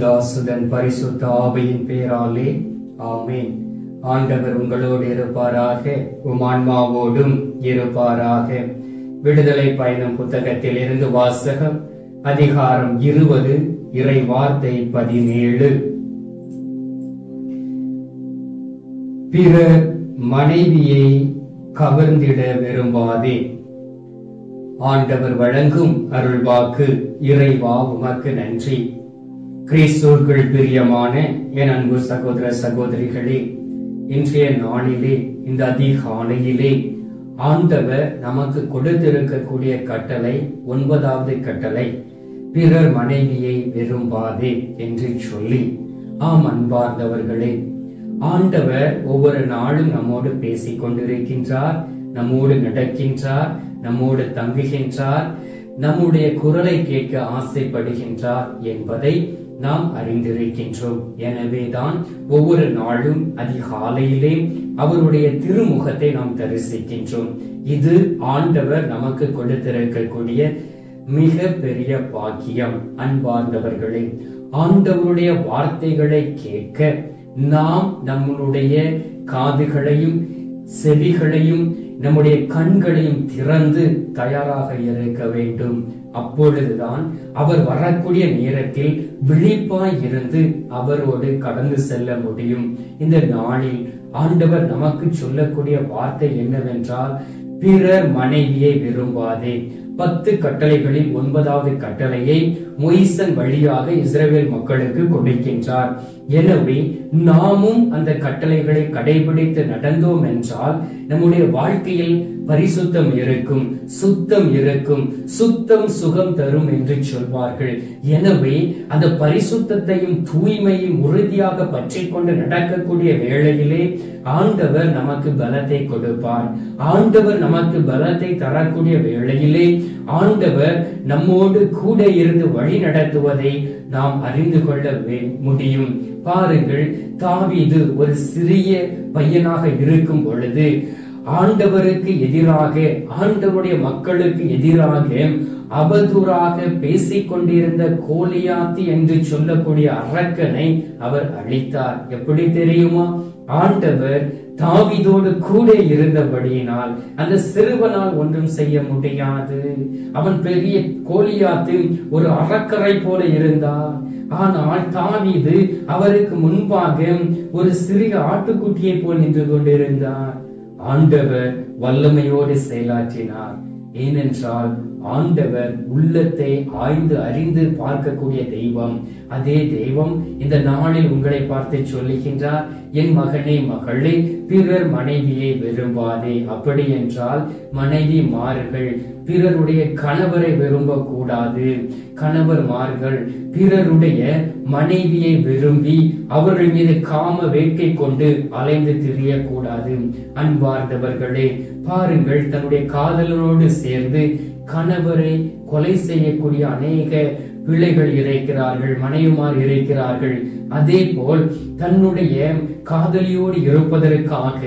பிதாசுதன் பரிசுத்த ஆவியின் பேராலே ஆமென் ஆண்டவர் உங்களோடு இருப்பாராக உம் ஆன்மாவோடும் இருப்பாராக விடுதலை பயணம் புத்தகத்தில் இருந்து வாசகம் அதிகாரம் இருபது இறை வார்த்தை பதினேழு பிற மனைவியை கவர்ந்திட விரும்பாதே ஆண்டவர் வழங்கும் அருள்வாக்கு இறைவா உமக்கு நன்றி கிறிஸ்துவுக்குள் பிரியமான என் அன்பு சகோதர சகோதரிகளே இன்றைய நாளிலே இந்த அதிகாலையிலே ஆண்டவர் நமக்கு கொடுத்திருக்கக்கூடிய கட்டளை ஒன்பதாவது கட்டளை பிறர் மனைவியை விரும்பாதே என்று சொல்லி ஆம் அன்பார்ந்தவர்களே ஆண்டவர் ஒவ்வொரு நாளும் நம்மோடு பேசிக் கொண்டிருக்கின்றார் நம்மோடு நடக்கின்றார் நம்மோடு தங்குகின்றார் நம்முடைய குரலை கேட்க ஆசைப்படுகின்றார் என்பதை நாம் அறிந்திருக்கின்றோம் எனவேதான் ஒவ்வொரு நாளும் அதிகாலையிலே அவருடைய திருமுகத்தை நாம் தரிசிக்கின்றோம் இது ஆண்டவர் நமக்கு கொடுத்திருக்கக்கூடிய மிக பெரிய பாக்கியம் அன்பார்ந்தவர்களே ஆண்டவருடைய வார்த்தைகளை கேட்க நாம் நம்மளுடைய காதுகளையும் செவிகளையும் நம்முடைய கண்களையும் திறந்து தயாராக இருக்க வேண்டும் அப்பொழுதுதான் அவர் வரக்கூடிய நேரத்தில் விழிப்பாய் இருந்து அவரோடு கடந்து செல்ல முடியும் இந்த நாளில் ஆண்டவர் நமக்கு சொல்லக்கூடிய வார்த்தை என்னவென்றால் பிறர் மனைவியை விரும்பாதே பத்து கட்டளைகளில் ஒன்பதாவது கட்டளையை மொய்சன் வழியாக இஸ்ரேல் மக்களுக்கு கொடுக்கின்றார் எனவே நாமும் அந்த கட்டளைகளை கடைபிடித்து நடந்தோம் என்றால் நம்முடைய வாழ்க்கையில் பரிசுத்தம் இருக்கும் சுத்தம் இருக்கும் சுத்தம் சுகம் தரும் என்று சொல்வார்கள் எனவே அந்த பரிசுத்தத்தையும் தூய்மையும் உறுதியாக பற்றி கொண்டு நடக்கக்கூடிய வேளையிலே ஆண்டவர் நமக்கு பலத்தை கொடுப்பார் ஆண்டவர் நமக்கு பலத்தை தரக்கூடிய வேளையிலே ஆண்டவர் நம்மோடு கூட இருந்து வழி நடத்துவதை நாம் அறிந்து கொள்ள முடியும் பாருங்கள் தாவீது ஒரு சிறிய பையனாக இருக்கும் பொழுது ஆண்டவருக்கு எதிராக ஆண்டவருடைய மக்களுக்கு எதிராக அவதூறாக பேசிக் கொண்டிருந்த கோலியாத்தி என்று சொல்லக்கூடிய அரக்கனை அவர் அழித்தார் எப்படி தெரியுமா ஆண்டவர் தாவிதோடு கூட இருந்தபடியினால் அந்த சிறுவனால் ஒன்றும் செய்ய முடியாது அவன் பெரிய கோலியாத்து ஒரு அறக்கரை போல இருந்தார் ஆனால் தாவீது அவருக்கு முன்பாக ஒரு சிறிய ஆட்டுக்குட்டியை போல் நின்று கொண்டிருந்தார் ஆண்டவர் வல்லமையோடு செயலாற்றினார் ஏனென்றால் ஆண்டவர் உள்ளத்தை ஆய்ந்து அறிந்து பார்க்கக்கூடிய தெய்வம் அதே தெய்வம் இந்த நாளில் உங்களை பார்த்து சொல்லுகின்றார் என் மகனே மகளே பிறர் மனைவியை விரும்பாதே அப்படி என்றால் மனைவி மார்கள் பிறருடைய கணவரை விரும்ப கூடாது கணவர்மார்கள் பிறருடைய மனைவியை விரும்பி அவர்கள் மீது காம வேட்கை கொண்டு அலைந்து திரியக்கூடாது அன்பார்ந்தவர்களே பாருங்கள் தன்னுடைய காதலனோடு சேர்ந்து கணவரை கொலை செய்யக்கூடிய அநேக பிள்ளைகள் இறைக்கிறார்கள் மனைவிமார் இறைக்கிறார்கள் அதே போல் தன்னுடைய காதலியோடு இருப்பதற்காக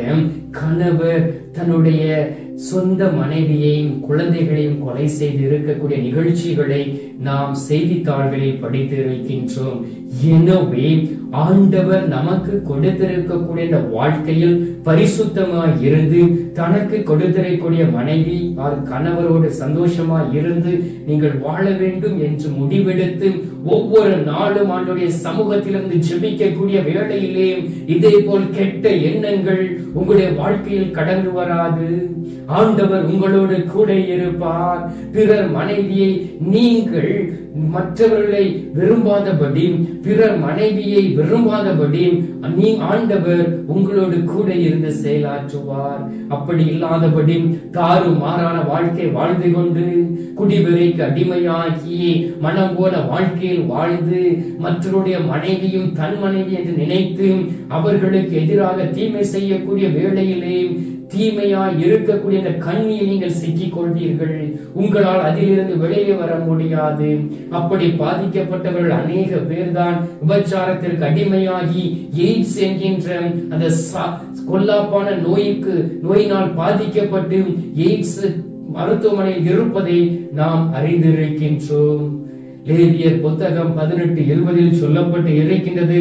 கணவர் தன்னுடைய சொந்த மனைவியையும் குழந்தைகளையும் கொலை செய்து இருக்கக்கூடிய நிகழ்ச்சிகளை நாம் செய்தித்தாள்களில் படித்து இருக்கின்றோம் எனவே ஆண்டவர் நமக்கு கொடுத்திருக்கக்கூடிய இந்த வாழ்க்கையில் பரிசுத்தமாய் இருந்து தனக்கு கொடுத்திருக்கக்கூடிய மனைவி கணவரோடு சந்தோஷமாய் இருந்து நீங்கள் வாழ வேண்டும் என்று முடிவெடுத்து ஒவ்வொரு நாளும் ஆண்டுடைய சமூகத்திலிருந்து ஜெபிக்கக்கூடிய வேளையிலே இதே போல் கெட்ட எண்ணங்கள் உங்களுடைய வாழ்க்கையில் கடந்து வராது ஆண்டவர் உங்களோடு கூட இருப்பார் பிறர் மனைவியை நீங்கள் மற்றவர்களை விரும்பாதபடி பிறர் மனைவியை விரும்பாதபடி நீ ஆண்டவர் உங்களோடு கூட இருந்து செயலாற்றுவார் அப்படி இல்லாதபடி தாறு மாறான வாழ்க்கை வாழ்ந்து கொண்டு குடிவெறிக்கு அடிமையாகி மனம் போல வாழ்க்கையில் வாழ்ந்து மற்றவருடைய மனைவியும் தன் மனைவி என்று நினைத்து அவர்களுக்கு எதிராக தீமை செய்யக்கூடிய வேளையிலே தீமையாய் இருக்கக்கூடிய இந்த கண்ணியை நீங்கள் சிக்கிக் கொள்வீர்கள் உங்களால் அதிலிருந்து வெளியே வர முடியாது அப்படி பாதிக்கப்பட்டவர்கள் அநேக பேர் தான் விபச்சாரத்திற்கு அடிமையாகி எய்ட்ஸ் என்கின்ற அந்த கொல்லாப்பான நோய்க்கு நோயினால் பாதிக்கப்பட்டு எய்ட்ஸ் மருத்துவமனையில் இருப்பதை நாம் அறிந்திருக்கின்றோம் லேவியர் புத்தகம் பதினெட்டு எழுபதில் சொல்லப்பட்டு இருக்கின்றது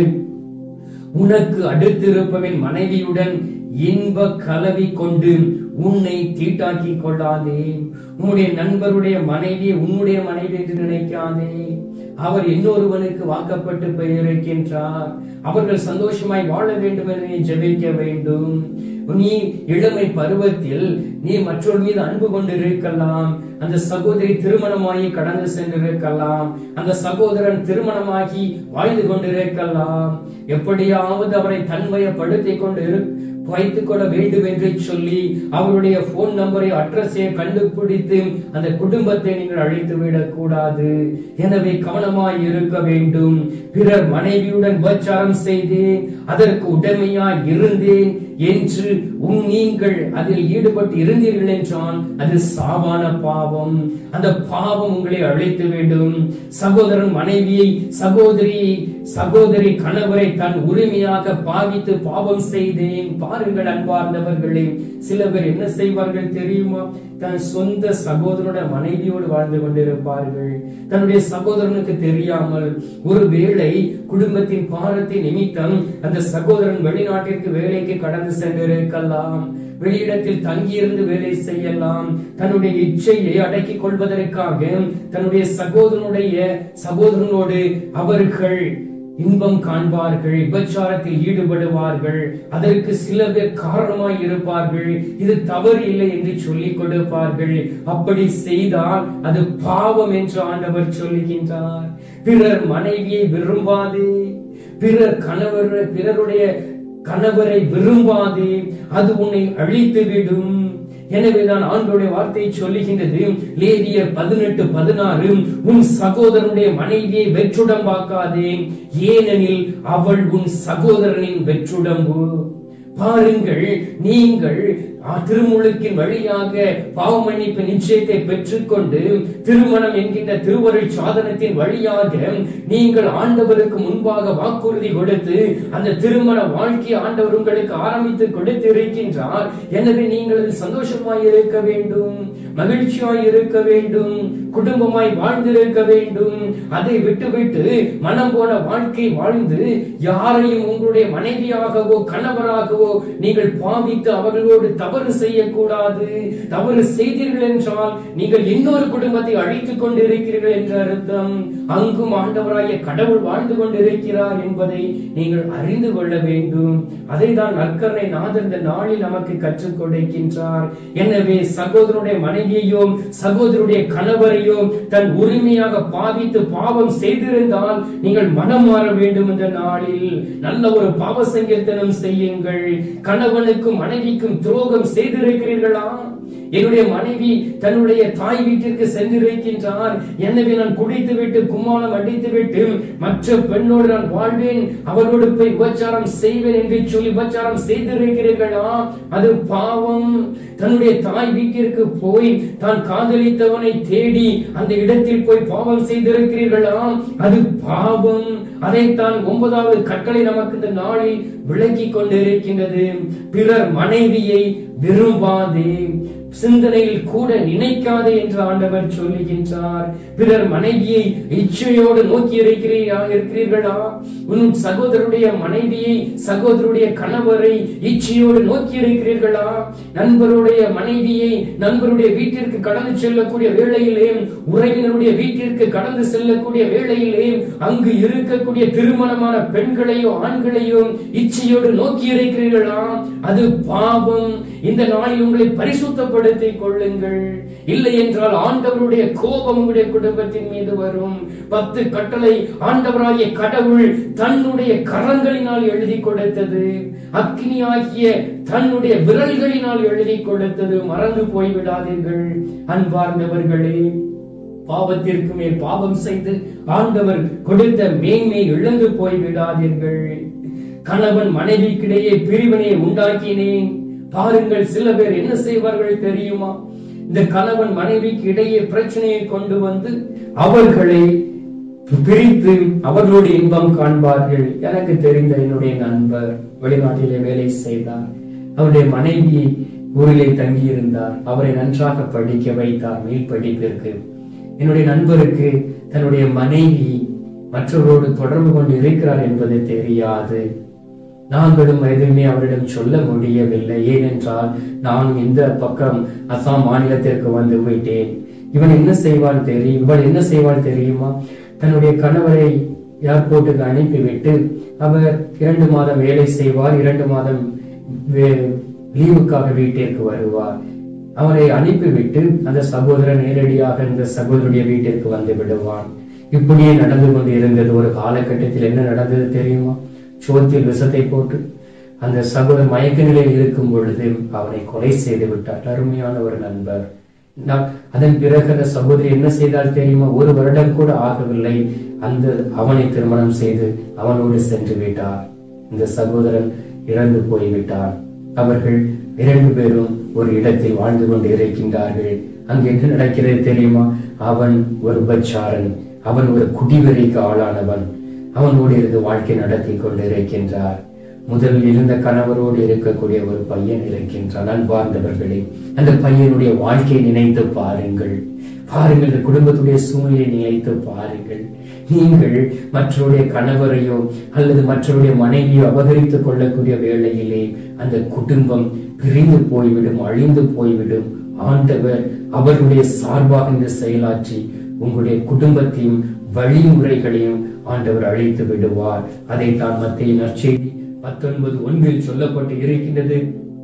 உனக்கு அடுத்திருப்பவன் மனைவியுடன் இன்ப கலவி கொண்டு உன்னை தீட்டாக்கிக் கொள்ளாதே உன்னுடைய நண்பருடைய மனைவியை உன்னுடைய மனைவி என்று நினைக்காதே அவர் இன்னொருவனுக்கு வாக்கப்பட்டு போயிருக்கின்றார் அவர்கள் சந்தோஷமாய் வாழ வேண்டும் என்று நீ ஜெபிக்க வேண்டும் நீ இளமை பருவத்தில் நீ மற்றொரு மீது அன்பு கொண்டிருக்கலாம் அந்த சகோதரி திருமணமாகி கடந்து சென்றிருக்கலாம் அந்த சகோதரன் திருமணமாகி வாழ்ந்து கொண்டிருக்கலாம் எப்படியாவது அவரை தன்மயப்படுத்திக் கொண்டு இரு வைத்துக் கொள்ள வேண்டும் என்று சொல்லி அவருடைய போன் நம்பரை அட்ரஸை கண்டுபிடித்து அந்த குடும்பத்தை நீங்கள் அழித்து விடக் கூடாது எனவே கவனமாய் இருக்க வேண்டும் பிறர் மனைவியுடன் உபச்சாரம் செய்தேன் அதற்கு உடமையாய் இருந்தேன் என்று உன் நீங்கள் அதில் ஈடுபட்டு இருந்தீர்கள் என்றால் அது சாவான பாவம் அந்த பாவம் உங்களை அழைத்து வேண்டும் சகோதரன் மனைவியை சகோதரி சகோதரி கணவரை தன் உரிமையாக பாவித்து பாவம் செய்தேன் பாருங்கள் அன்பார்ந்தவர்களே சில பேர் என்ன செய்வார்கள் தெரியுமா தன் சொந்த சகோதரனுடைய மனைவியோடு வாழ்ந்து கொண்டிருப்பார்கள் தன்னுடைய சகோதரனுக்கு தெரியாமல் ஒருவேளை குடும்பத்தின் பாரத்தின் நிமித்தம் அந்த சகோதரன் வெளிநாட்டிற்கு வேலைக்கு கடந்து சென்றிருக்கலாம் வெளியிடத்தில் தங்கியிருந்து வேலை செய்யலாம் தன்னுடைய இச்சையை அடக்கிக் கொள்வதற்காக தன்னுடைய சகோதரனுடைய சகோதரனோடு அவர்கள் இன்பம் காண்பார்கள் விபச்சாரத்தில் ஈடுபடுவார்கள் அதற்கு சில பேர் காரணமாய் இருப்பார்கள் இது தவறு இல்லை என்று சொல்லிக் கொடுப்பார்கள் அப்படி செய்தால் அது பாவம் என்று ஆண்டவர் சொல்லுகின்றார் பிறர் மனைவியை விரும்பாதே பிறர் கணவர் பிறருடைய கணவரை விரும்பாதே அது உன்னை அழித்து விடும் எனவேதான் ஆண்டோடைய வார்த்தை சொல்லுகின்றது லேவியர் பதினெட்டு பதினாறு உன் சகோதரனுடைய மனைவியை வெற்றுடம்பாக்காதே ஏனெனில் அவள் உன் சகோதரனின் வெற்றுடம்பு பாருங்கள் நீங்கள் ஆ, திருமுழுக்கின் வழியாக பாவ மன்னிப்பு நிச்சயத்தை பெற்றுக்கொண்டு திருமணம் என்கின்ற திருவருள் சாதனத்தின் வழியாக நீங்கள் ஆண்டவருக்கு முன்பாக வாக்குறுதி கொடுத்து அந்த திருமண வாழ்க்கை ஆண்டவர் உங்களுக்கு ஆரம்பித்து கொடுத்து இருக்கின்றார் எனவே நீங்கள் அதில் சந்தோஷமாய் இருக்க வேண்டும் மகிழ்ச்சியாய் இருக்க வேண்டும் குடும்பமாய் வாழ்ந்திருக்க வேண்டும் அதை விட்டுவிட்டு மனம் போன வாழ்க்கை வாழ்ந்து யாரையும் உங்களுடைய மனைவியாகவோ கணவராகவோ நீங்கள் பாவித்து அவர்களோடு தவறு செய்யக்கூடாது தவறு செய்தீர்கள் என்றால் நீங்கள் இன்னொரு குடும்பத்தை அழித்துக் கொண்டிருக்கிறீர்கள் என்ற அர்த்தம் அங்கும் ஆண்டவராய கடவுள் வாழ்ந்து கொண்டிருக்கிறார் என்பதை நீங்கள் அறிந்து கொள்ள வேண்டும் அதை தான் நற்கரணை நாதர் இந்த நாளில் நமக்கு கற்றுக் கொடுக்கின்றார் எனவே சகோதரனுடைய மனைவியையோ சகோதரருடைய கணவரையோ தன் உரிமையாக பாவித்து பாவம் செய்திருந்தால் நீங்கள் மனம் மாற வேண்டும் இந்த நாளில் நல்ல ஒரு பாவ சங்கீர்த்தனம் செய்யுங்கள் கணவனுக்கும் மனைவிக்கும் துரோகம் செய்திருக்கிறீர்களா என்னுடைய மனைவி தன்னுடைய தாய் வீட்டிற்கு சென்றிருக்கின்றார் எனவே நான் குடித்து விட்டு கும்மாளம் அடித்து விட்டு மற்ற பெண்ணோடு நான் வாழ்வேன் அவரோடு போய் உபச்சாரம் செய்வேன் என்று சொல்லி உபச்சாரம் செய்திருக்கிறீர்களா அது பாவம் தன்னுடைய தாய் வீட்டிற்கு போய் தான் காதலித்தவனை தேடி அந்த இடத்தில் போய் பாவம் செய்திருக்கிறீர்களா அது பாவம் அதைத்தான் ஒன்பதாவது கட்டளை நமக்கு இந்த நாளில் விளக்கி கொண்டிருக்கின்றது பிறர் மனைவியை விரும்பாதே சிந்தனையில் கூட நினைக்காதே என்று ஆண்டவர் சொல்லுகின்றார் பிறர் மனைவியை இச்சையோடு நோக்கி இருக்கிறீரா இருக்கிறீர்களா உன் சகோதரருடைய மனைவியை சகோதரருடைய கணவரை இச்சையோடு நோக்கி இருக்கிறீர்களா நண்பருடைய மனைவியை நண்பருடைய வீட்டிற்கு கடந்து செல்லக்கூடிய வேளையிலே உறவினருடைய வீட்டிற்கு கடந்து செல்லக்கூடிய வேளையிலே அங்கு இருக்கக்கூடிய திருமணமான பெண்களையோ ஆண்களையோ இச்சையோடு நோக்கி இருக்கிறீர்களா அது பாவம் இந்த நாளில் உங்களை பரிசுத்தப்படுத்திக் கொள்ளுங்கள் இல்லை என்றால் ஆண்டவருடைய கோபம் உங்களுடைய குடும்பத்தின் மீது வரும் பத்து கட்டளை ஆண்டவராகிய கடவுள் தன்னுடைய கரங்களினால் எழுதி கொடுத்தது அக்னியாகிய தன்னுடைய விரல்களினால் எழுதி கொடுத்தது மறந்து போய்விடாதீர்கள் அன்பார்ந்தவர்களே பாவத்திற்கு மேல் பாவம் செய்து ஆண்டவர் கொடுத்த மேன்மை இழந்து போய் விடாதீர்கள் கணவன் மனைவிக்கிடையே பிரிவினை உண்டாக்கினேன் பாருங்கள் சில பேர் என்ன செய்வார்கள் தெரியுமா இந்த கணவன் மனைவிக்கு இடையே பிரச்சனையை கொண்டு வந்து அவர்களை பிரித்து அவர்களோடு இன்பம் காண்பார்கள் எனக்கு தெரிந்த என்னுடைய நண்பர் வெளிநாட்டிலே வேலை செய்தார் அவருடைய மனைவி ஊரிலே தங்கியிருந்தார் அவரை நன்றாக படிக்க வைத்தார் மேல் படிப்பிற்கு என்னுடைய நண்பருக்கு தன்னுடைய மனைவி மற்றவரோடு தொடர்பு கொண்டு இருக்கிறார் என்பது தெரியாது நாங்களும் எதுவுமே அவரிடம் சொல்ல முடியவில்லை ஏனென்றால் நான் இந்த பக்கம் அசாம் மாநிலத்திற்கு வந்து விட்டேன் இவன் என்ன செய்வான் தெரியும் இவள் என்ன செய்வாள் தெரியுமா தன்னுடைய கணவரை ஏர்போர்ட்டுக்கு அனுப்பிவிட்டு அவர் இரண்டு மாதம் வேலை செய்வார் இரண்டு மாதம் வே- லீவுக்காக வீட்டிற்கு வருவார் அவரை அனுப்பிவிட்டு அந்த சகோதரன் நேரடியாக இந்த சகோதரனுடைய வீட்டிற்கு வந்து விடுவான் இப்படியே நடந்து கொண்டு இருந்தது ஒரு காலகட்டத்தில் என்ன நடந்தது தெரியுமா சோத்தில் விஷத்தை போட்டு அந்த சகோதரன் மயக்க நிலையில் இருக்கும் பொழுது அவனை கொலை செய்து விட்டார் அருமையான ஒரு நண்பர் நான் அதன் பிறகு அந்த சகோதரி என்ன செய்தால் தெரியுமா ஒரு வருடம் கூட ஆகவில்லை அந்த அவனை திருமணம் செய்து அவனோடு சென்று விட்டார் இந்த சகோதரன் இறந்து போய்விட்டார் அவர்கள் இரண்டு பேரும் ஒரு இடத்தில் வாழ்ந்து கொண்டு இருக்கின்றார்கள் அங்கு என்ன நடக்கிறது தெரியுமா அவன் ஒரு உபச்சாரன் அவன் ஒரு குடிவெறிக்கு ஆளானவன் அவனோடு இருந்து வாழ்க்கை நடத்தி கொண்டு இருக்கின்றார் முதலில் இருந்த கணவரோடு இருக்கக்கூடிய ஒரு பையன் இருக்கின்றான் அன்பார்ந்தவர்களே அந்த பையனுடைய வாழ்க்கையை நினைத்து பாருங்கள் பாருங்கள் இந்த குடும்பத்துடைய சூழ்நிலை நினைத்து பாருங்கள் நீங்கள் மற்றவருடைய கணவரையோ அல்லது மற்றவருடைய மனைவியோ அபகரித்துக் கொள்ளக்கூடிய வேளையிலே அந்த குடும்பம் பிரிந்து போய்விடும் அழிந்து போய்விடும் ஆண்டவர் அவர்களுடைய சார்பாக இந்த செயலாற்றி உங்களுடைய குடும்பத்தையும் வழிமுறைகளையும் ஆண்டவர் அழித்து விடுவார் அதைத்தான் மத்திய நற்செய்தி பத்தொன்பது ஒன்றில் சொல்லப்பட்டு இருக்கின்றது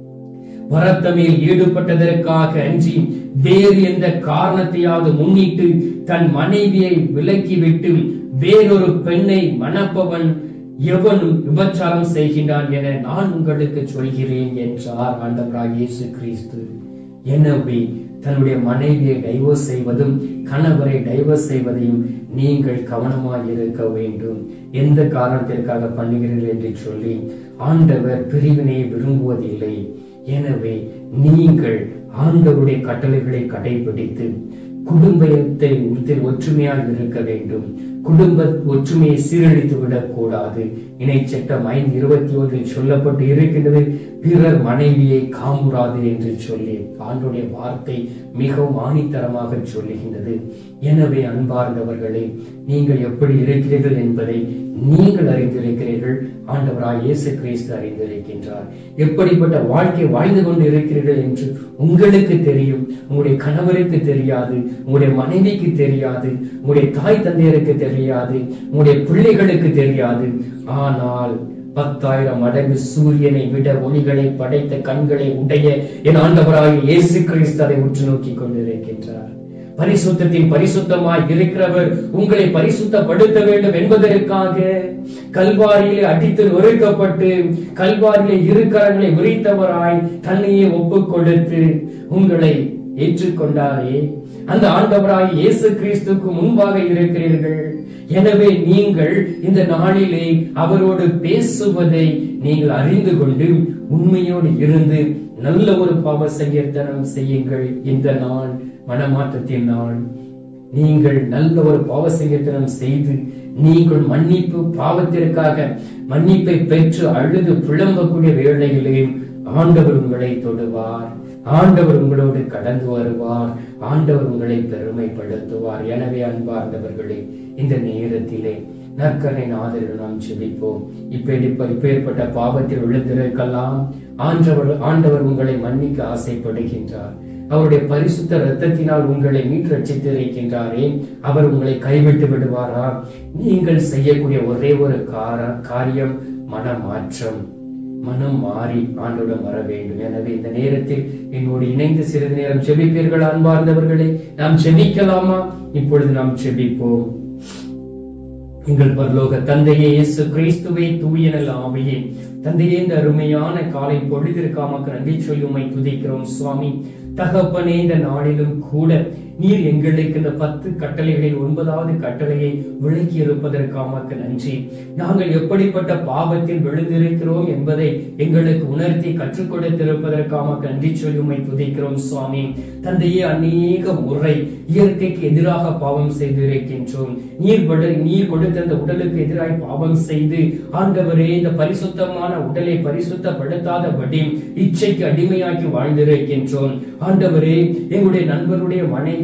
பரத்தமையில் ஈடுபட்டதற்காக அஞ்சி வேறு எந்த காரணத்தையாவது முன்னிட்டு தன் மனைவியை விலக்கிவிட்டு வேறொரு பெண்ணை மணப்பவன் எவனும் விபச்சாரம் செய்கின்றான் என நான் உங்களுக்கு சொல்கிறேன் என்றார் ஆண்டவராக இயேசு கிறிஸ்து எனவே தன்னுடைய மனைவியை டைவர்ஸ் செய்வதும் கணவரை டைவர்ஸ் செய்வதையும் நீங்கள் கவனமாக இருக்க வேண்டும் எந்த காரணத்திற்காக பண்ணுகிறீர்கள் என்று சொல்லி ஆண்டவர் பிரிவினை விரும்புவதில்லை எனவே நீங்கள் ஆண்டவருடைய கட்டளைகளை கடைபிடித்து குடும்பத்தை உறுதியில் ஒற்றுமையாக இருக்க வேண்டும் குடும்ப ஒற்றுமையை சீரழித்து விடக் கூடாது இணை சட்டம் ஐந்து இருபத்தி ஒன்றில் சொல்லப்பட்டு இருக்கின்றது பிறர் மனைவியை காமுறாது என்று சொல்லி ஆண்டுடைய வார்த்தை மிகவும் ஆணித்தரமாக சொல்லுகின்றது எனவே அன்பார்ந்தவர்களே நீங்கள் எப்படி இருக்கிறீர்கள் என்பதை நீங்கள் அறிந்திருக்கிறீர்கள் ஆண்டவராய் இயேசு கிறிஸ்து அறிந்திருக்கின்றார் எப்படிப்பட்ட வாழ்க்கை வாழ்ந்து கொண்டு இருக்கிறீர்கள் என்று உங்களுக்கு தெரியும் உங்களுடைய கணவருக்கு தெரியாது உங்களுடைய மனைவிக்கு தெரியாது உங்களுடைய தாய் தந்தையருக்கு தெரியாது உங்களுடைய பிள்ளைகளுக்கு தெரியாது ஆனால் பத்தாயிரம் மடங்கு சூரியனை விட ஒளிகளை படைத்த கண்களை உடைய என் ஆண்டவராகிய இயேசு கிறிஸ்து அதை உற்று நோக்கி கொண்டிருக்கின்றார் பரிசுத்தத்தின் பரிசுத்தமாய் இருக்கிறவர் உங்களை பரிசுத்தப்படுத்த வேண்டும் என்பதற்காக கல்வாரியிலே அடித்து நொறுக்கப்பட்டு கல்வாரியிலே இரு கரங்களை விரித்தவராய் தன்னையே ஒப்புக் கொடுத்து உங்களை ஏற்றுக்கொண்டாரே அந்த ஆண்டவராய் இயேசு கிறிஸ்துக்கு முன்பாக இருக்கிறீர்கள் எனவே நீங்கள் இந்த நாளிலே அவரோடு பேசுவதை நீங்கள் அறிந்து கொண்டு உண்மையோடு இருந்து நல்ல ஒரு பாவ சங்கீர்த்தனம் செய்யுங்கள் இந்த நாள் மனமாற்றத்தின் நாள் நீங்கள் நல்ல ஒரு பாவ சங்கீர்த்தனம் செய்து நீங்கள் மன்னிப்பு பாவத்திற்காக மன்னிப்பை பெற்று அழுது புலம்பக்கூடிய வேளையிலே ஆண்டவர் உங்களை தொடுவார் ஆண்டவர் உங்களோடு கடந்து வருவார் ஆண்டவர் உங்களை பெருமைப்படுத்துவார் எனவே அன்பார்ந்தவர்களே இந்த நேரத்திலே நற்கரை ஆதரவு நாம் செபிப்போம் இப்ப இப்பேற்பட்ட பாவத்தில் விழுந்திருக்கலாம் ஆண்டவர் ஆண்டவர் உங்களை மன்னிக்க ஆசைப்படுகின்றார் அவருடைய பரிசுத்த இரத்தத்தினால் உங்களை மீட்டரட்சித்திருக்கின்றாரே அவர் உங்களை கைவிட்டு விடுவாரா நீங்கள் செய்யக்கூடிய ஒரே ஒரு கார காரியம் மனமாற்றம் மனம் மாறி ஆண்டுடன் வர வேண்டும் எனவே இந்த நேரத்தில் என்னோடு இணைந்து சிறிது நேரம் செபிப்பீர்கள் அன்பார்ந்தவர்களே நாம் செபிக்கலாமா இப்பொழுது நாம் செபிப்போம் எங்கள் பரலோக தந்தையே இயேசு கிறிஸ்துவே தூயனல் ஆவியே தந்தையே இந்த அருமையான காலை பொழுதிற்காமக்கு நன்றி சொல்லி உம்மை துதிக்கிறோம் சுவாமி தகப்பனே இந்த நாளிலும் கூட நீர் எங்களுக்கு இந்த பத்து கட்டளைகளில் ஒன்பதாவது கட்டளையை விளக்கி இருப்பதற்காமக்கு நன்றி நாங்கள் எப்படிப்பட்ட பாவத்தில் விழுந்திருக்கிறோம் என்பதை எங்களுக்கு உணர்த்தி கற்றுக் கொடுத்திருப்பதற்காமக்கு நன்றி சொல்லி உம்மை துதிக்கிறோம் சுவாமி தந்தையே அநேக முறை இயற்கைக்கு எதிராக பாவம் செய்திருக்கின்றோம் நீர் விட நீர் கொடுத்த அந்த உடலுக்கு எதிராக பாவம் செய்து ஆண்டவரே இந்த பரிசுத்தமான உடலை பரிசுத்தப்படுத்தாதபடி இச்சைக்கு அடிமையாக்கி வாழ்ந்திருக்கின்றோம் ஆண்டவரே எங்களுடைய நண்பருடைய மனைவி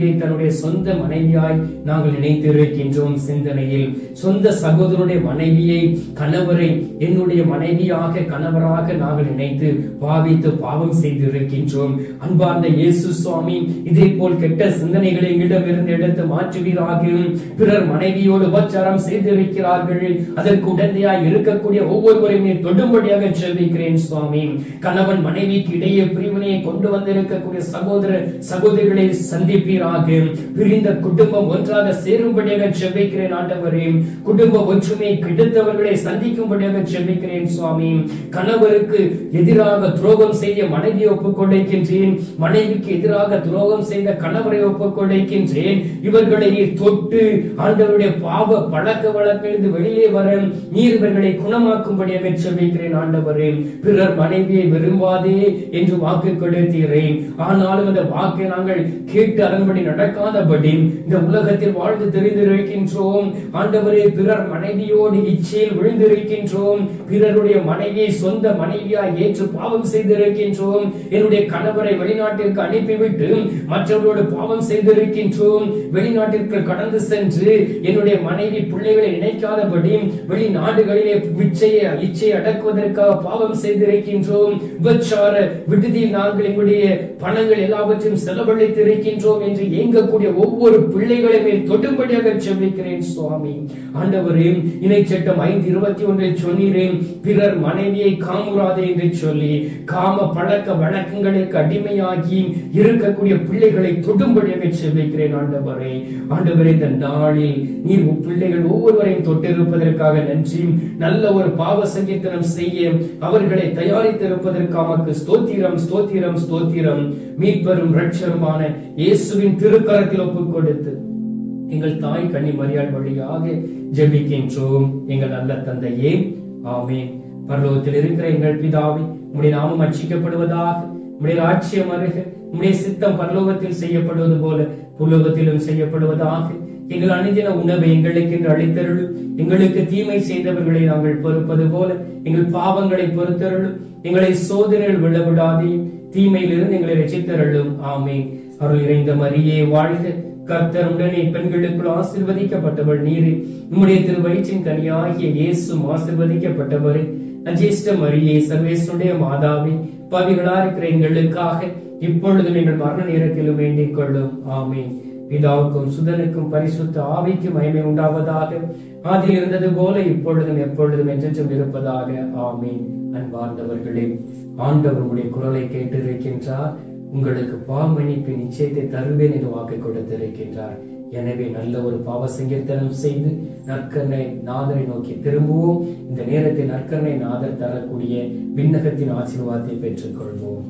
தாவீதை தன்னுடைய சொந்த மனைவியாய் நாங்கள் நினைத்திருக்கின்றோம் சிந்தனையில் சொந்த சகோதரனுடைய மனைவியை கணவரை என்னுடைய மனைவியாக கணவராக நாங்கள் நினைத்து பாவித்து பாவம் செய்திருக்கின்றோம் அன்பார்ந்த இயேசு சுவாமி இதே போல் கெட்ட சிந்தனைகளை இடமிருந்து எடுத்து மாற்றுவீராக பிறர் மனைவியோடு உபச்சாரம் செய்திருக்கிறார்கள் அதற்கு உடந்தையாய் இருக்கக்கூடிய ஒவ்வொருவரையும் நீர் தொடும்படியாக செல்விக்கிறேன் சுவாமி கணவன் மனைவிக்கு இடையே பிரிவினையை கொண்டு வந்திருக்கக்கூடிய சகோதர சகோதரிகளை சந்திப்பீராக பிரிந்த குடும்பம் ஒன்றாக சேரும்படியாக செவ்விக்கிறேன் ஆண்டவரே குடும்ப ஒற்றுமை கெடுத்தவர்களை சந்திக்கும்படியாக செவ்விக்கிறேன் சுவாமி கணவருக்கு எதிராக துரோகம் செய்ய மனைவியை ஒப்புக் கொடுக்கின்றேன் மனைவிக்கு எதிராக துரோகம் செய்த கணவரை ஒப்புக் கொடுக்கின்றேன் இவர்களை நீர் தொட்டு ஆண்டவருடைய பாவ பழக்க வழக்கிலிருந்து வெளியே வர நீர் இவர்களை குணமாக்கும்படியாக செவ்விக்கிறேன் ஆண்டவரே பிறர் மனைவியை விரும்பாதே என்று வாக்கு கொடுத்தீரேன் ஆனாலும் அந்த வாக்கை நாங்கள் கேட்டு அதன்படி நடக்காதபடி இந்த உலகத்தில் வாழ்ந்து தெரிந்திருக்கின்றோம் ஆண்டவரே பிறர் மனைவியோடு இச்சையில் விழுந்திருக்கின்றோம் பிறருடைய மனைவியை சொந்த மனைவியா ஏற்று பாவம் செய்திருக்கின்றோம் என்னுடைய கணவரை வெளிநாட்டிற்கு அனுப்பிவிட்டு மற்றவர்களோடு பாவம் செய்திருக்கின்றோம் வெளிநாட்டிற்கு கடந்து சென்று என்னுடைய மனைவி பிள்ளைகளை நினைக்காதபடி வெளிநாடுகளிலே இச்சையை இச்சை அடக்குவதற்காக பாவம் செய்திருக்கின்றோம் விபச்சார விடுதியில் நாங்கள் எங்களுடைய பணங்கள் எல்லாவற்றையும் செலவழித்து இருக்கின்றோம் என்று இயங்கக்கூடிய ஒவ்வொரு பிள்ளைகளை மேல் தொடும்படியாக செவிக்கிறேன் சுவாமி ஆண்டவரே இணை சட்டம் ஐந்து இருபத்தி ஒன்றில் சொன்னீரேன் பிறர் மனைவியை காமுறாதே என்று சொல்லி காம பழக்க வழக்கங்களுக்கு அடிமையாகி இருக்கக்கூடிய பிள்ளைகளை தொடும்படியாக செவிக்கிறேன் ஆண்டவரே ஆண்டவரே இந்த நாளில் நீர் உன் பிள்ளைகள் ஒவ்வொருவரையும் தொட்டிருப்பதற்காக நன்றி நல்ல ஒரு பாவ சங்கீர்த்தனம் செய்ய அவர்களை தயாரித்திருப்பதற்காக ஸ்தோத்திரம் ஸ்தோத்திரம் ஸ்தோத்திரம் மீட்பெரும் ரட்சருமான இயேசுவின் திருக்கரத்தில் ஒப்புக் கொடுத்து எங்கள் தாய் கன்னி மரியாள் வழியாக ஜெபிக்கின்றோம் எங்கள் நல்ல தந்தையே ஆமென் பரலோகத்தில் இருக்கிற எங்கள் பிதாவே உம்முடைய நாமம் அர்ச்சிக்கப்படுவதாக உம்முடைய ராட்சியம் அருக உம்முடைய சித்தம் பரலோகத்தில் செய்யப்படுவது போல புலோகத்திலும் செய்யப்படுவதாக எங்கள் அணுதின உணவை எங்களுக்கு என்று அளித்தருளும் எங்களுக்கு தீமை செய்தவர்களை நாங்கள் பொறுப்பது போல எங்கள் பாவங்களை பொறுத்தருளும் எங்களை சோதனைகள் விழவிடாதே தீமையிலிருந்து எங்களை ரசித்தருளும் ஆமே அருள் இறைந்த மரியே வாழ்க கர்த்தர் உடனே பெண்களுக்குள் ஆசிர்வதிக்கப்பட்டவள் நீரே உம்முடைய திரு வயிற்றின் கனியாகிய இயேசும் ஆசிர்வதிக்கப்பட்டவரே அஜேஷ்ட மரியே சர்வேசுடைய மாதாவே பவிகளா இருக்கிற எங்களுக்காக இப்பொழுதும் எங்கள் மரண நேரத்திலும் வேண்டிக் கொள்ளும் ஆமென் பிதாவுக்கும் சுதனுக்கும் பரிசுத்த ஆவிக்கும் மகிமை உண்டாவதாக ஆதியில் இருந்தது போல இப்பொழுதும் எப்பொழுதும் என்றென்றும் இருப்பதாக ஆமீன் அன்பார்ந்தவர்களே ஆண்டவர் உங்களுடைய குரலை கேட்டிருக்கின்றார் உங்களுக்கு பாவமன்னிப்பு நிச்சயத்தை தருவேன் என்று வாக்கு கொடுத்திருக்கின்றார் எனவே நல்ல ஒரு பாவ சங்கீர்த்தனம் செய்து நற்கரணை நாதரை நோக்கி திரும்புவோம் இந்த நேரத்தில் நற்கரணை நாதர் தரக்கூடிய விண்ணகத்தின் ஆசீர்வாதத்தை பெற்றுக் கொள்வோம்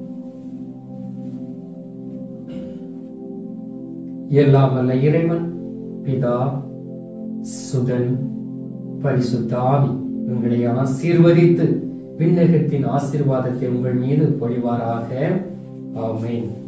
எல்லாம் வல்ல இறைவன் பிதா சுதன் பரிசுத்த ஆவி உங்களை ஆசீர்வதித்து விண்ணகத்தின் ஆசீர்வாதத்தை உங்கள் மீது பொழிவாராக ஆமென்